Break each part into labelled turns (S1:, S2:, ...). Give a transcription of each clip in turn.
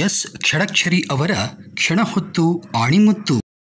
S1: S Shadakshari ಅವರ ಕ್ಷಣಹೊತ್ತು ಆಣಿಮುತ್ತು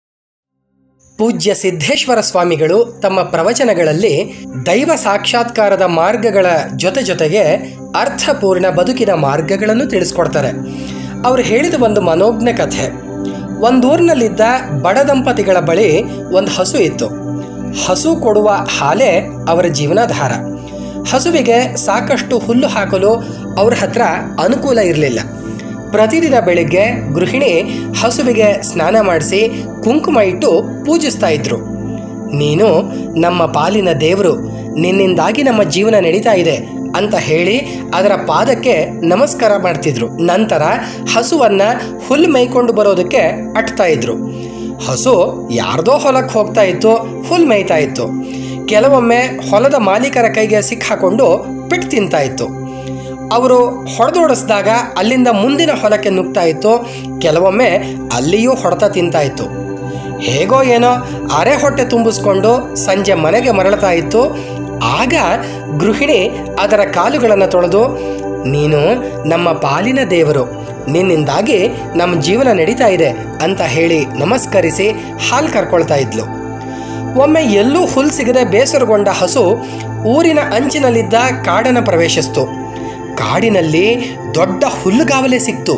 S2: ಪೂಜ್ಯ ಸಿದ್ದೇಶ್ವರ ಸ್ವಾಮಿಗಳು ತಮ್ಮ ಪ್ರವಚನಗಳಲ್ಲಿ ದೈವ ಸಾಕ್ಷಾತ್ಕಾರದ ಮಾರ್ಗಗಳ ಜೊತೆ ಜೊತೆಗೆ ಅರ್ಥಪೂರ್ಣ ಬದುಕಿನ ಮಾರ್ಗಗಳನ್ನು ತಿಳಿಸ್ಕೊಡ್ತಾರೆ ಅವರು ಹೇಳಿದ ಒಂದು ಮನೋಜ್ಞ ಕಥೆ ಒಂದೂರಿನಲ್ಲಿದ್ದ ಬಡ ದಂಪತಿಗಳ ಬಳಿ ಒಂದು ಹಸು ಇತ್ತು ಹಸು ಕೊಡುವ ಹಾಲೇ ಅವರ ಜೀವನಾಧಾರ ಹಸುವಿಗೆ ಸಾಕಷ್ಟು ಹುಲ್ಲು ಹಾಕಲು ಅವ್ರ ಹತ್ರ ಅನುಕೂಲ ಇರಲಿಲ್ಲ ಪ್ರತಿದಿನ ಬೆಳಿಗ್ಗೆ ಗೃಹಿಣಿ ಹಸುವಿಗೆ ಸ್ನಾನ ಮಾಡಿಸಿ ಕುಂಕುಮ ಇಟ್ಟು ಪೂಜಿಸ್ತಾ ಇದ್ರು ನೀನು ನಮ್ಮ ಪಾಲಿನ ದೇವರು ನಿನ್ನಿಂದಾಗಿ ನಮ್ಮ ಜೀವನ ನಡೀತಾ ಇದೆ ಅಂತ ಹೇಳಿ ಅದರ ಪಾದಕ್ಕೆ ನಮಸ್ಕಾರ ಮಾಡ್ತಿದ್ರು ನಂತರ ಹಸುವನ್ನ ಹುಲ್ಲು ಮೇಯ್ಕೊಂಡು ಬರೋದಕ್ಕೆ ಅಟ್ತಾ ಇದ್ರು ಹಸು ಯಾರ್ದೋ ಹೊಲಕ್ಕೆ ಹೋಗ್ತಾ ಇತ್ತು ಹುಲ್ಲು ಮೇಯ್ತಾ ಇತ್ತು ಕೆಲವೊಮ್ಮೆ ಹೊಲದ ಮಾಲೀಕರ ಕೈಗೆ ಸಿಕ್ಕಾಕೊಂಡು ಪಿಟ್ ತಿಂತಾ ಇತ್ತು ಅವರು ಹೊಡೆದೋಡಿಸಿದಾಗ ಅಲ್ಲಿಂದ ಮುಂದಿನ ಹೊಲಕ್ಕೆ ನುಗ್ತಾ ಇತ್ತು ಕೆಲವೊಮ್ಮೆ ಅಲ್ಲಿಯೂ ಹೊಡೆತ ತಿಂತಾ ಇತ್ತು ಹೇಗೋ ಏನೋ ಅರೆ ಹೊಟ್ಟೆ ತುಂಬಿಸ್ಕೊಂಡು ಸಂಜೆ ಮನೆಗೆ ಮರಳ್ತಾ ಇತ್ತು ಆಗ ಗೃಹಿಣಿ ಅದರ ಕಾಲುಗಳನ್ನು ತೊಳೆದು ನೀನು ನಮ್ಮ ಪಾಲಿನ ದೇವರು ನಿನ್ನಿಂದಾಗಿ ನಮ್ಮ ಜೀವನ ನಡೀತಾ ಇದೆ ಅಂತ ಹೇಳಿ ನಮಸ್ಕರಿಸಿ ಹಾಲು ಕರ್ಕೊಳ್ತಾ ಇದ್ಲು ಒಮ್ಮೆ ಎಲ್ಲೂ ಹುಲ್ ಸಿಗದೆ ಬೇಸರಗೊಂಡ ಹಸು ಊರಿನ ಅಂಚಿನಲ್ಲಿದ್ದ ಕಾಡನ್ನು ಪ್ರವೇಶಿಸ್ತು ಕಾಡಿನಲ್ಲಿ ದೊಡ್ಡ ಹುಲ್ಲುಗಾವಲೆ ಸಿಕ್ತು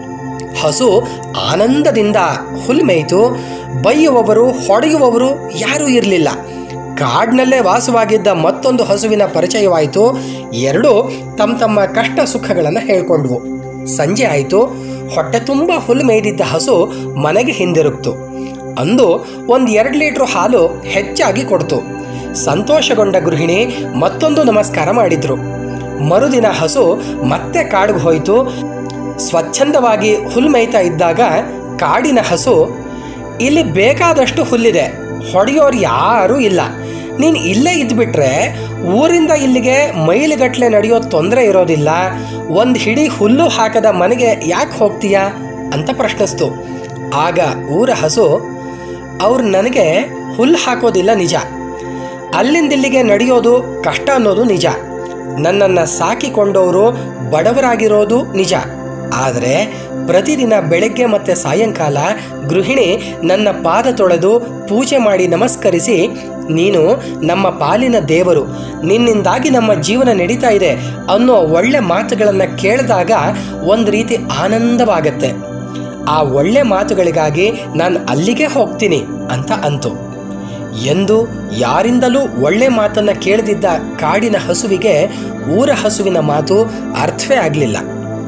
S2: ಹಸು ಆನಂದದಿಂದ ಹುಲ್ಲು ಮೇಯ್ತು ಬೈಯುವವರು ಹೊಡೆಯುವವರು ಯಾರೂ ಇರಲಿಲ್ಲ ಕಾಡಿನಲ್ಲೇ ವಾಸವಾಗಿದ್ದ ಮತ್ತೊಂದು ಹಸುವಿನ ಪರಿಚಯವಾಯಿತು ಎರಡೂ ತಮ್ಮ ತಮ್ಮ ಕಷ್ಟ ಸುಖಗಳನ್ನು ಹೇಳ್ಕೊಂಡ್ವು ಸಂಜೆ ಆಯಿತು ಹೊಟ್ಟೆ ತುಂಬ ಹುಲ್ಲು ಮೇಯ್ದಿದ್ದ ಹಸು ಮನೆಗೆ ಹಿಂದಿರುಗ್ತು ಅಂದು ಒಂದು ಎರಡು ಲೀಟ್ರ್ ಹಾಲು ಹೆಚ್ಚಾಗಿ ಕೊಡ್ತು ಸಂತೋಷಗೊಂಡ ಗೃಹಿಣಿ ಮತ್ತೊಂದು ನಮಸ್ಕಾರ ಮಾಡಿದ್ರು ಮರುದಿನ ಹಸು ಮತ್ತೆ ಕಾಡಿಗೆ ಹೋಯಿತು ಸ್ವಚ್ಛಂದವಾಗಿ ಹುಲ್ಲು ಮೇಯ್ತಾ ಇದ್ದಾಗ ಕಾಡಿನ ಹಸು ಇಲ್ಲಿ ಬೇಕಾದಷ್ಟು ಹುಲ್ಲಿದೆ ಹೊಡೆಯೋರು ಯಾರೂ ಇಲ್ಲ ನೀನು ಇಲ್ಲೇ ಇದ್ಬಿಟ್ರೆ ಊರಿಂದ ಇಲ್ಲಿಗೆ ಮೈಲಿಗಟ್ಟಲೆ ನಡೆಯೋ ತೊಂದರೆ ಇರೋದಿಲ್ಲ ಒಂದು ಹಿಡಿ ಹುಲ್ಲು ಹಾಕದ ಮನೆಗೆ ಯಾಕೆ ಹೋಗ್ತೀಯಾ ಅಂತ ಪ್ರಶ್ನಿಸ್ತು ಆಗ ಊರ ಹಸು ಅವ್ರು ನನಗೆ ಹುಲ್ಲು ಹಾಕೋದಿಲ್ಲ ನಿಜ ಅಲ್ಲಿಂದಿಲ್ಲಿಗೆ ನಡೆಯೋದು ಕಷ್ಟ ಅನ್ನೋದು ನಿಜ ನನ್ನನ್ನು ಸಾಕಿಕೊಂಡವರು ಬಡವರಾಗಿರೋದು ನಿಜ ಆದರೆ ಪ್ರತಿದಿನ ಬೆಳಗ್ಗೆ ಮತ್ತು ಸಾಯಂಕಾಲ ಗೃಹಿಣಿ ನನ್ನ ಪಾದ ತೊಳೆದು ಪೂಜೆ ಮಾಡಿ ನಮಸ್ಕರಿಸಿ ನೀನು ನಮ್ಮ ಪಾಲಿನ ದೇವರು ನಿನ್ನಿಂದಾಗಿ ನಮ್ಮ ಜೀವನ ನಡೀತಾ ಇದೆ ಅನ್ನೋ ಒಳ್ಳೆ ಮಾತುಗಳನ್ನು ಕೇಳಿದಾಗ ಒಂದು ರೀತಿ ಆನಂದವಾಗತ್ತೆ ಆ ಒಳ್ಳೆ ಮಾತುಗಳಿಗಾಗಿ ನಾನು ಅಲ್ಲಿಗೆ ಹೋಗ್ತೀನಿ ಅಂತ ಅಂತು ಎಂದು ಯಾರಿಂದಲೂ ಒಳ್ಳೆ ಮಾತನ್ನು ಕೇಳದಿದ್ದ ಕಾಡಿನ ಹಸುವಿಗೆ ಊರ ಹಸುವಿನ ಮಾತು ಅರ್ಥವೇ ಆಗಲಿಲ್ಲ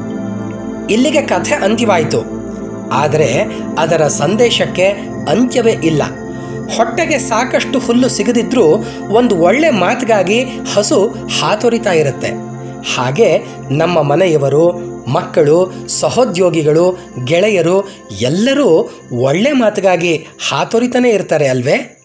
S2: ಇಲ್ಲಿಗೆ ಕಥೆ ಅಂತ್ಯವಾಯಿತು ಆದರೆ ಅದರ ಸಂದೇಶಕ್ಕೆ ಅಂತ್ಯವೇ ಇಲ್ಲ ಹೊಟ್ಟೆಗೆ ಸಾಕಷ್ಟು ಹುಲ್ಲು ಸಿಗದಿದ್ರೂ ಒಂದು ಒಳ್ಳೆ ಮಾತಿಗಾಗಿ ಹಸು ಹಾತೊರಿತಾ ಇರುತ್ತೆ ಹಾಗೆ ನಮ್ಮ ಮನೆಯವರು ಮಕ್ಕಳು ಸಹೋದ್ಯೋಗಿಗಳು ಗೆಳೆಯರು ಎಲ್ಲರೂ ಒಳ್ಳೆ ಮಾತಿಗಾಗಿ ಹಾತೊರಿತಾನೆ ಇರ್ತಾರೆ ಅಲ್ವೇ